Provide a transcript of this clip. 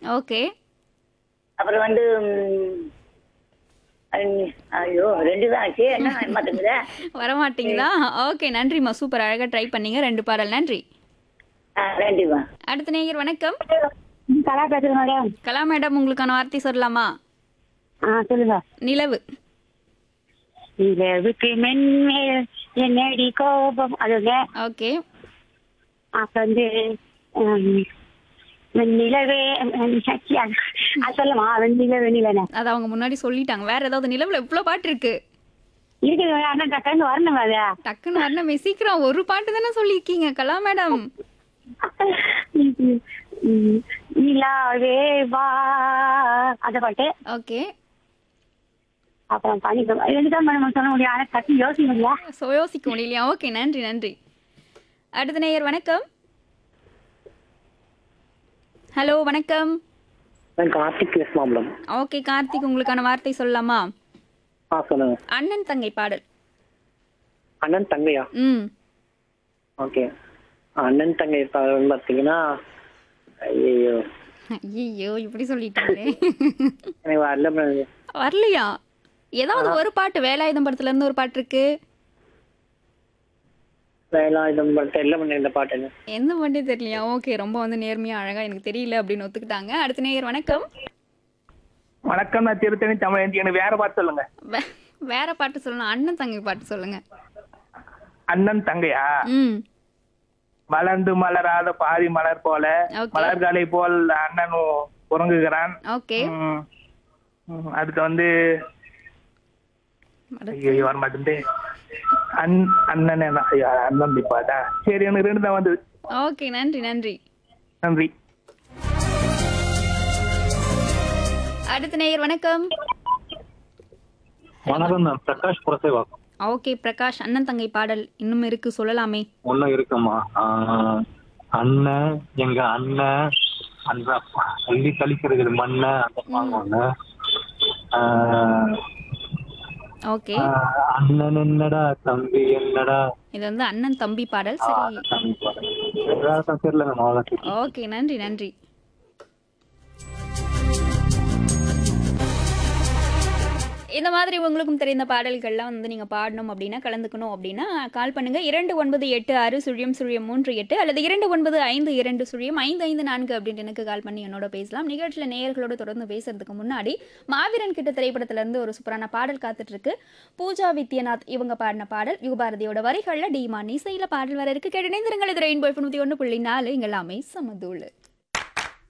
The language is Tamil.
ஓகே அப்புறம் வந்து ம், ஐ- ஐயோ ரெண்டு தான் ஆச்சு என்ன மாட்டேங்குதே வரமாட்டீங்களா ஓகே நன்றிம்மா சூப்பர் அழகாக ட்ரை பண்ணீங்க ரெண்டு பாடல் நன்றி ஆ நன்றிம்மா அடுத்த நேயர் வணக்கம் கலா பேசுறேன் மேடம் கலா மேடம் உங்களுக்கான வார்த்தை சொல்லலாமா ஆ சொல்லுங்க நிலவு நிலவுக்கு மென்மேல் என்னடி கோபம் அதுங்க ஓகே அப்புறம் வந்து ஹம், நிலவே சக்தி அது அது சொல்லுமா வெண்ணில வெண்ணிலண்ணே அது அவங்க முன்னாடி சொல்லிட்டாங்க வேற ஏதாவது நிலவுல இவ்வளோ பாட்டு இருக்கு இருக்குது அண்ணன் டக்குன்னு வரணுங்க அது டக்குன்னு வரணுமே சீக்கிரம் ஒரு பாட்டு தானே சொல்லியிருக்கீங்க கலா மேடம் ம், நிலாவே வா அந்த பாட்டு ஓகே அப்புறம் பனி ரெண்டு தான் மேடம் சொல்ல முடியும் ஆனால் டக்கு யோசிக்க முடியல ஸோ யோசிக்க முடியலையா ஓகே நன்றி நன்றி அடுத்த நேயர் வணக்கம் ஹலோ வணக்கம் நான் கார்த்திக் பேசலாம் மேடம் ஓகே கார்த்திக் உங்களுக்கான வார்த்தை சொல்லலாமா ஆ சொல்லுங்க அண்ணன் தங்கை பாடல் அண்ணன் தங்கையா ம் ஓகே அண்ணன் தங்கை படம் பார்த்தீங்கன்னா ஐயோ ஐயோ இப்படி சொல்லிட்டாங்களே எனக்கு வரல madam. வரலையா ஏதாவது ஒரு பாட்டு வேலாயுதம் படத்துல இருந்து ஒரு பாட்டு இருக்கு வேலாயுதம் படத்தை இல்லை பண்ண இந்த பாட்டுன்னு எந்த பாட்டே தெரியலையா ஓகே ரொம்ப வந்து நேர்மையா அழகா எனக்கு தெரியல அப்படின்னு ஒத்துக்கிட்டாங்க அடுத்த நேயர் வணக்கம் வணக்கம் நான் திருத்தணி தமிழ் எனக்கு வேற பாட்டு சொல்லுங்க வே- வேற பாட்டு சொல்லணும் அண்ணன் தங்கை பாட்டு சொல்லுங்க அண்ணன் தங்கையா ம் மலர்ந்து மலராத பாதி மலர் போல Okay. மலர்காலை போல் அண்ணனும் உறங்குகிறான் ஓகே ம். ம், அடுத்து வந்து ஐயோ வர மாட்டேன் அன் அண்ணன் என்ன- ஐயோ, அண்ணன் பாட்டா சரி எனக்கு ரெண்டு தான் வந்தது ஓகே நன்றி நன்றி நன்றி அடுத்த நேயர் வணக்கம் வணக்கம் நான் பிரகாஷ் புரசேவாக்கம் ஓகே பிரகாஷ் அண்ணன் தங்கை பாடல் இன்னும் இருக்கு சொல்லலாமே ஒன்னும் இருக்குமா ஆஹ், அண்ணன் எங்க அண்ணன் அந்த அள்ளி கழிக்கிறது மண்ண அந்த song ஒண்ணு ஆஹ், ஓகே ஆஹ், அண்ணன் என்னடா தம்பி என்னடா இது வந்து அண்ணன் தம்பி பாடல் ஆஹ், சரி தம்பி பாரு. ஏதாவது தெரியல நம்ம அவ்வளவுதான் ஓகே நன்றி நன்றி இந்த மாதிரி உங்களுக்கும் தெரிந்த பாடல்கள்லாம் வந்து நீங்கள் பாடணும் அப்படின்னா கலந்துக்கணும் அப்படின்னா கால் பண்ணுங்க இரண்டு ஒன்பது எட்டு ஆறு சுழியம் சுழியம் மூன்று எட்டு அல்லது இரண்டு ஒன்பது ஐந்து இரண்டு சுழியம் ஐந்து ஐந்து நான்கு அப்படின்ட்டு எனக்கு கால் பண்ணி என்னோட பேசலாம் நிகழ்ச்சியில் நேயர்களோட தொடர்ந்து பேசுறதுக்கு முன்னாடி மாவீரன் கிட்ட திரைப்படத்துல இருந்து ஒரு சூப்பரான பாடல் காத்துட்டு இருக்கு பூஜா வித்யநாத் இவங்க பாடின பாடல் யுகபாரதியோட வரிகளில் டிமான் இசையில பாடல் வர இருக்கு கேட்டு இணைந்திருங்கள் இது ரெயின்போ தொண்ணூற்றி ஒன்று புள்ளி நாலு இங்க எல்லாமே சமதூள்